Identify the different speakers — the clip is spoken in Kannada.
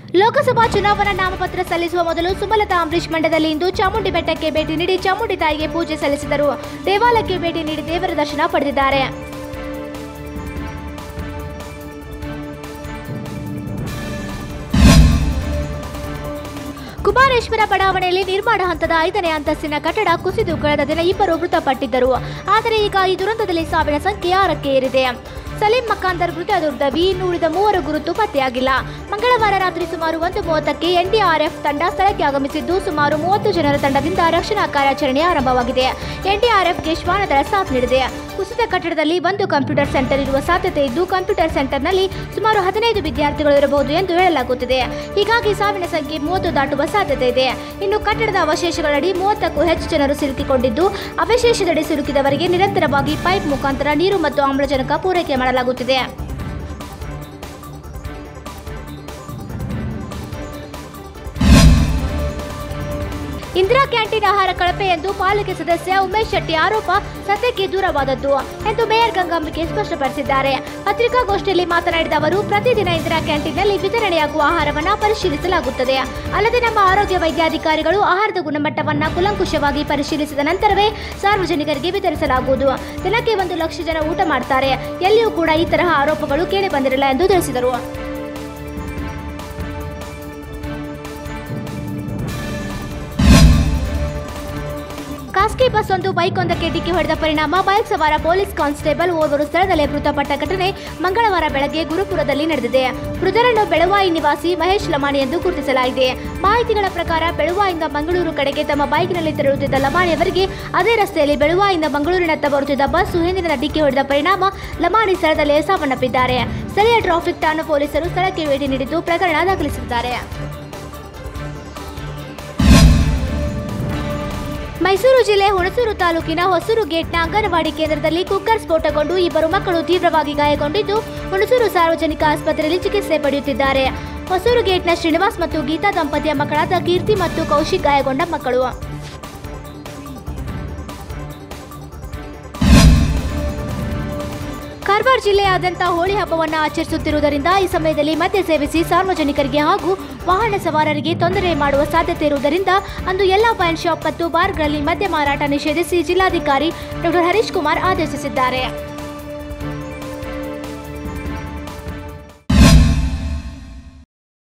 Speaker 1: ಲೋಕಸಭಾ ಚುನಾವಣಾ ನಾಮಪತ್ರ ಸಲ್ಲಿಸುವ ಮೊದಲು ಸುಮಲತಾ ಅಂಬರೀಶ್ ಮಂಡ್ಯದಲ್ಲಿ ಇಂದು ಚಾಮುಂಡಿ ಬೆಟ್ಟಕ್ಕೆ ಭೇಟಿ ನೀಡಿ ಚಾಮುಂಡಿ ತಾಯಿಗೆ ಪೂಜೆ ಸಲ್ಲಿಸಿದರು ದೇವಾಲಯಕ್ಕೆ ಭೇಟಿ ನೀಡಿ ದೇವರ ದರ್ಶನ ಪಡೆದಿದ್ದಾರೆ ಕುಮಾರೇಶ್ವರ ಬಡಾವಣೆಯಲ್ಲಿ ನಿರ್ಮಾಣ ಹಂತದ ಐದನೇ ಅಂತಸ್ತಿನ ಕಟ್ಟಡ ಕುಸಿದು ಕಳೆದ ದಿನ ಇಬ್ಬರು ಮೃತಪಟ್ಟಿದ್ದರು ಆದರೆ ಈಗ ಈ ದುರಂತದಲ್ಲಿ ಸಾವಿನ ಸಂಖ್ಯೆ ಆರಕ್ಕೆ ಏರಿದೆ ಸಲೀಂ ಮಕ್ಕಾಂದರ್ ಮೃತ ದುರ್ದವಿ ಇನ್ನು ಉಳಿದ ಮೂವರು ಗುರುತು ಪತ್ತೆಯಾಗಿಲ್ಲ ಮಂಗಳವಾರ ರಾತ್ರಿ ಸುಮಾರು ಒಂದು ಮೂವತ್ತಕ್ಕೆ ಎನ್ಡಿಆರ್ಎಫ್ ತಂಡ ಸ್ಥಳಕ್ಕೆ ಆಗಮಿಸಿದ್ದು ಸುಮಾರು ಮೂವತ್ತು ಜನರ ತಂಡದಿಂದ ರಕ್ಷಣಾ ಕಾರ್ಯಾಚರಣೆ ಆರಂಭವಾಗಿದೆ ಎನ್ಡಿಆರ್ಎಫ್ಗೆ ಶ್ವಾನದಳ ಸಾಥ್ ನೀಡಿದೆ ಕುಸಿತ ಕಟ್ಟಡದಲ್ಲಿ ಒಂದು ಕಂಪ್ಯೂಟರ್ ಸೆಂಟರ್ ಇರುವ ಸಾಧ್ಯತೆ ಇದ್ದು ಕಂಪ್ಯೂಟರ್ ಸೆಂಟರ್ನಲ್ಲಿ ಸುಮಾರು ಹದಿನೈದು ವಿದ್ಯಾರ್ಥಿಗಳು ಇರಬಹುದು ಎಂದು ಹೇಳಲಾಗುತ್ತಿದೆ ಹೀಗಾಗಿ ಸಾವಿನ ಸಂಖ್ಯೆ ಮೂವತ್ತು ದಾಟುವ ಸಾಧ್ಯತೆ ಇದೆ ಇನ್ನು ಕಟ್ಟಡದ ಅವಶೇಷಗಳಡಿ ಮೂವತ್ತಕ್ಕೂ ಹೆಚ್ಚು ಜನರು ಸಿಲುಕಿಕೊಂಡಿದ್ದು ಅವಶೇಷದಡಿ ಸಿಲುಕಿದವರಿಗೆ ನಿರಂತರವಾಗಿ ಪೈಪ್ ಮುಖಾಂತರ ನೀರು ಮತ್ತು ಆಮ್ಲಜನಕ ಪೂರೈಕೆ ಮಾಡಲಾಗುತ್ತಿದೆ ಇಂದಿರಾ ಕ್ಯಾಂಟೀನ್ ಆಹಾರ ಕಳಪೆ ಎಂದು ಪಾಲಿಕೆ ಸದಸ್ಯ ಉಮೇಶ್ ಶೆಟ್ಟಿ ಆರೋಪ ಸತ್ಯಕ್ಕೆ ದೂರವಾದದ್ದು ಎಂದು ಮೇಯರ್ ಗಂಗಾಂಬಿಕೆ ಸ್ಪಷ್ಟಪಡಿಸಿದ್ದಾರೆ ಪತ್ರಿಕಾಗೋಷ್ಠಿಯಲ್ಲಿ ಮಾತನಾಡಿದ ಅವರು ಪ್ರತಿದಿನ ಇಂದಿರಾ ಕ್ಯಾಂಟೀನ್ನಲ್ಲಿ ವಿತರಣೆಯಾಗುವ ಆಹಾರವನ್ನು ಪರಿಶೀಲಿಸಲಾಗುತ್ತದೆ ಅಲ್ಲದೆ ನಮ್ಮ ಆರೋಗ್ಯ ವೈದ್ಯಾಧಿಕಾರಿಗಳು ಆಹಾರದ ಗುಣಮಟ್ಟವನ್ನು ಕುಲಂಕುಷವಾಗಿ ಪರಿಶೀಲಿಸಿದ ನಂತರವೇ ಸಾರ್ವಜನಿಕರಿಗೆ ವಿತರಿಸಲಾಗುವುದು ದಿನಕ್ಕೆ ಒಂದು ಲಕ್ಷ ಜನ ಊಟ ಮಾಡ್ತಾರೆ ಎಲ್ಲಿಯೂ ಕೂಡ ಈ ತರಹ ಆರೋಪಗಳು ಕೇಳಿ ಬಂದಿರಲಿಲ್ಲ ಎಂದು ತಿಳಿಸಿದರು ಖಾಸಗಿ ಬಸ್ ಒಂದು ಬೈಕ್ ಒಂದಕ್ಕೆ ಡಿಕ್ಕಿ ಹೊಡೆದ ಪರಿಣಾಮ ಬೈಕ್ ಸವಾರ ಪೊಲೀಸ್ ಕಾನ್ಸ್ಟೇಬಲ್ ಓರ್ವರು ಸ್ಥಳದಲ್ಲೇ ಮೃತಪಟ್ಟ ಘಟನೆ ಮಂಗಳವಾರ ಬೆಳಗ್ಗೆ ಗುರುಪುರದಲ್ಲಿ ನಡೆದಿದೆ ಮೃತರನ್ನು ಬೆಳವಾಯಿ ನಿವಾಸಿ ಮಹೇಶ್ ಲಮಾಣಿ ಎಂದು ಗುರುತಿಸಲಾಗಿದೆ ಮಾಹಿತಿಗಳ ಪ್ರಕಾರ ಬೆಳವಾಯಿಂದ ಮಂಗಳೂರು ಕಡೆಗೆ ತಮ್ಮ ಬೈಕ್ನಲ್ಲಿ ತೆರಳುತ್ತಿದ್ದ ಲಮಾಣಿ ಅವರಿಗೆ ಅದೇ ರಸ್ತೆಯಲ್ಲಿ ಬೆಳವಾಯಿಂದ ಮಂಗಳೂರಿನತ್ತ ಬರುತ್ತಿದ್ದ ಬಸ್ ಹಿಂದಿನ ಡಿಕ್ಕಿ ಹೊಡೆದ ಪರಿಣಾಮ ಲಮಾಣಿ ಸ್ಥಳದಲ್ಲೇ ಸಾವನ್ನಪ್ಪಿದ್ದಾರೆ ಸ್ಥಳೀಯ ಟ್ರಾಫಿಕ್ ಠಾಣಾ ಪೊಲೀಸರು ಸ್ಥಳಕ್ಕೆ ಭೇಟಿ ನೀಡಿದ್ದು ಪ್ರಕರಣ ದಾಖಲಿಸಿದ್ದಾರೆ ಮೈಸೂರು ಜಿಲ್ಲೆ ಹುಣಸೂರು ತಾಲೂಕಿನ ಹೊಸೂರು ಗೇಟ್ನ ಅಂಗನವಾಡಿ ಕೇಂದ್ರದಲ್ಲಿ ಕುಕ್ಕರ್ ಸ್ಫೋಟಗೊಂಡು ಇಬ್ಬರು ಮಕ್ಕಳು ತೀವ್ರವಾಗಿ ಗಾಯಗೊಂಡಿದ್ದು ಹುಣಸೂರು ಸಾರ್ವಜನಿಕ ಆಸ್ಪತ್ರೆಯಲ್ಲಿ ಚಿಕಿತ್ಸೆ ಪಡೆಯುತ್ತಿದ್ದಾರೆ ಹೊಸೂರು ಗೇಟ್ನ ಶ್ರೀನಿವಾಸ್ ಮತ್ತು ಗೀತಾ ದಂಪತಿಯ ಮಕ್ಕಳಾದ ಕೀರ್ತಿ ಮತ್ತು ಕೌಶಿಕ್ ಗಾಯಗೊಂಡ ಮಕ್ಕಳು ಕಾರವಾರ ಜಿಲ್ಲೆಯಾದ್ಯಂತ ಹೋಳಿ ಹಬ್ಬವನ್ನು ಆಚರಿಸುತ್ತಿರುವುದರಿಂದ ಈ ಸಮಯದಲ್ಲಿ ಮದ್ಯ ಸೇವಿಸಿ ಸಾರ್ವಜನಿಕರಿಗೆ ಹಾಗೂ ವಾಹನ ಸವಾರರಿಗೆ ತೊಂದರೆ ಮಾಡುವ ಸಾಧ್ಯತೆ ಇರುವುದರಿಂದ ಅಂದು ಎಲ್ಲ ವೈನ್ ಶಾಪ್ ಮತ್ತು ಬಾರ್ಗಳಲ್ಲಿ ಮದ್ಯ ಮಾರಾಟ ನಿಷೇಧಿಸಿ ಜಿಲ್ಲಾಧಿಕಾರಿ ಡಾಕ್ಟರ್ ಹರೀಶ್ ಕುಮಾರ್ ಆದೇಶಿಸಿದ್ದಾರೆ